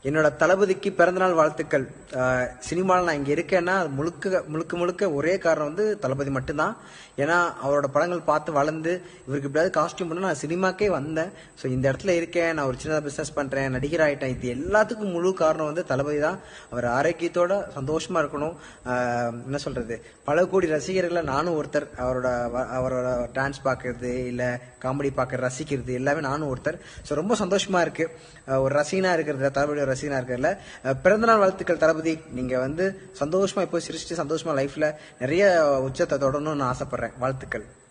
என்னோட தளபதிக்கு பிறந்தநாள் வாழ்த்துக்கள் சினிமாவில் நான் இங்கே இருக்கேன்னா அது முழுக்க முழுக்க முழுக்க ஒரே காரணம் வந்து தளபதி மட்டும்தான் ஏன்னா அவரோட படங்கள் பார்த்து வளர்ந்து இவருக்கு எப்படியாவது காஸ்டியூம் பண்ண நான் சினிமாக்கே வந்தேன் ஸோ இந்த இடத்துல இருக்கேன் நான் ஒரு சின்னதாக பிஸ்னஸ் பண்ணுறேன் நடிகர் ஆகிட்டேன் இது எல்லாத்துக்கும் முழு காரணம் வந்து தளபதி தான் அவர் ஆரோக்கியத்தோட சந்தோஷமா இருக்கணும் ஆஹ் என்ன சொல்றது பல கோடி ரசிகர்களை நானும் ஒருத்தர் அவரோட வ- அவரோட டான்ஸ் பார்க்கறது இல்லை காமெடி பார்க்கறது ரசிக்கிறது எல்லாமே நானும் ஒருத்தர் ஸோ ரொம்ப சந்தோஷமா இருக்கு ஆஹ் ஒரு ரசிகனா இருக்கிறது தளபதியோட ரசிகனா இருக்கிறதுல ஆஹ் பிறந்தநாள் வாழ்த்துக்கள் தளபதி நீங்க வந்து சந்தோஷமா இப்போ சிரிச்சுட்டு சந்தோஷமா லைஃப்ல நிறைய உச்சத்தை தொடரணும்னு நான் ஆசைப்படுறேன் வாழ்த்துக்கள்